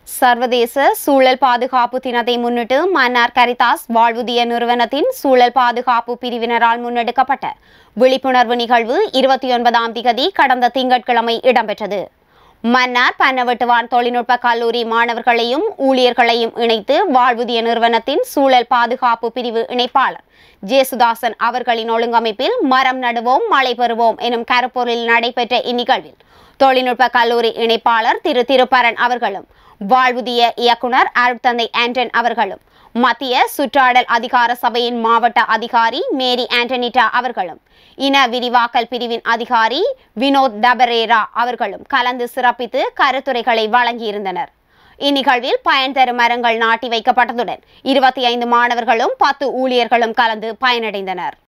சர்வதேச சூழல் பாதுகாப்பு தினத்தை முன்னிட்டு மன்னார் கரிதாஸ் வாழ்வுதிய நிறுவனத்தின் சூழல் பாதுகாப்பு பிரிவினரால் முன்னெடுக்கப்பட்ட விழிப்புணர்வு நிகழ்வு இருபத்தி ஒன்பதாம் திகதி கடந்த திங்கட்கிழமை இடம்பெற்றது மன்னார் பன்னவட்டுவான் தொழில்நுட்ப கல்லூரி மாணவர்களையும் ஊழியர்களையும் இணைத்து வாழ்வுதிய நிறுவனத்தின் சூழல் பாதுகாப்பு பிரிவு இணைப்பாளர் ஜேசுதாசன் அவர்களின் ஒழுங்கமைப்பில் மரம் நடுவோம் மழை பெறுவோம் எனும் கருப்பொருளில் நடைபெற்ற இந்நிகழ்வில் தொழில்நுட்ப கல்லூரி இணைப்பாளர் திரு திருப்பரன் அவர்களும் வாழ்வுதிய இயக்குனர் அருட்தந்தை ஆண்டன் அவர்களும் மத்திய சுற்றாடல் அதிகார சபையின் மாவட்ட அதிகாரி மேரி ஆண்டனிட்டா அவர்களும் இன விரிவாக்கல் பிரிவின் அதிகாரி வினோத் டபரேரா அவர்களும் கலந்து சிறப்பித்து கருத்துரைகளை வழங்கியிருந்தனர் இந்நிகழ்வில் பயன் தரும் மரங்கள் நாட்டி வைக்கப்பட்டதுடன் இருபத்தி ஐந்து மாணவர்களும் பத்து ஊழியர்களும் கலந்து பயனடைந்தனர்